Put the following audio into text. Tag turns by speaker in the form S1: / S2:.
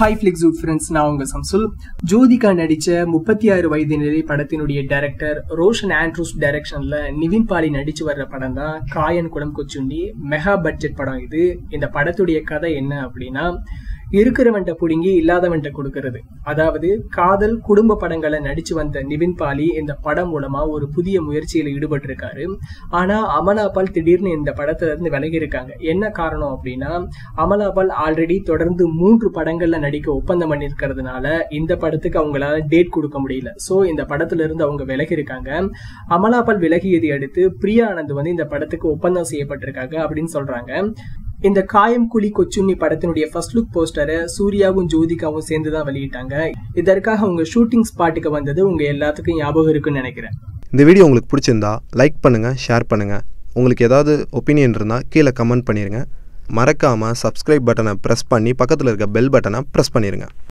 S1: hi ஃபிளிக்ஸூட் friends நான் உங்க சம்சுல் ஜோதிகா நடிச்ச முப்பத்தி ஆறு வயது நிலை படத்தினுடைய டைரக்டர் ரோஷன் ஆண்ட்ரூஸ் டைரக்ஷன்ல நிவின் பாலி நடிச்சு வர்ற படம் தான் காயன் குளம் கொச்சுண்டி மெகா பட்ஜெட் படம் இது இந்த படத்துடைய கதை என்ன அப்படின்னா இருக்கிறவன்ட்ட புடுங்கி இல்லாதவன்ட்ட கொடுக்கறது அதாவது காதல் குடும்ப படங்களை நடிச்சு வந்த நிவின் பாலி இந்த படம் மூலமா ஒரு புதிய முயற்சியில ஈடுபட்டு இருக்காரு ஆனா அமலாபால் திடீர்னு இந்த படத்துல இருந்து விலகி இருக்காங்க என்ன காரணம் அப்படின்னா அமலாபால் ஆல்ரெடி தொடர்ந்து மூன்று படங்கள்ல நடிக்க ஒப்பந்தம் பண்ணிருக்கிறதுனால இந்த படத்துக்கு அவங்களால டேட் கொடுக்க முடியல சோ இந்த படத்துல இருந்து அவங்க விலகி இருக்காங்க அமலாபால் விலகியதை அடுத்து பிரியா ஆனந்த் வந்து இந்த படத்துக்கு ஒப்பந்தம் செய்யப்பட்டிருக்காங்க அப்படின்னு சொல்றாங்க இந்த காயம் குழி கொச்சுண்ணி படத்தினுடைய ஃபர்ஸ்ட் லுக் போஸ்டரை சூர்யாவும் ஜோதிகாவும் சேர்ந்து தான் வெளியிட்டாங்க இதற்காக உங்க ஷூட்டிங் ஸ்பாட்டுக்கு வந்தது உங்க எல்லாத்துக்கும் ஞாபகம் இருக்குன்னு நினைக்கிறேன்
S2: இந்த வீடியோ உங்களுக்கு பிடிச்சிருந்தா லைக் பண்ணுங்கள் ஷேர் பண்ணுங்கள் உங்களுக்கு ஏதாவது ஒப்பீனியன் இருந்தால் கீழே கமெண்ட் பண்ணிடுங்க மறக்காமல் சப்ஸ்கிரைப் பட்டனை ப்ரெஸ் பண்ணி பக்கத்தில் இருக்க பெல் பட்டனை ப்ரெஸ் பண்ணிடுங்க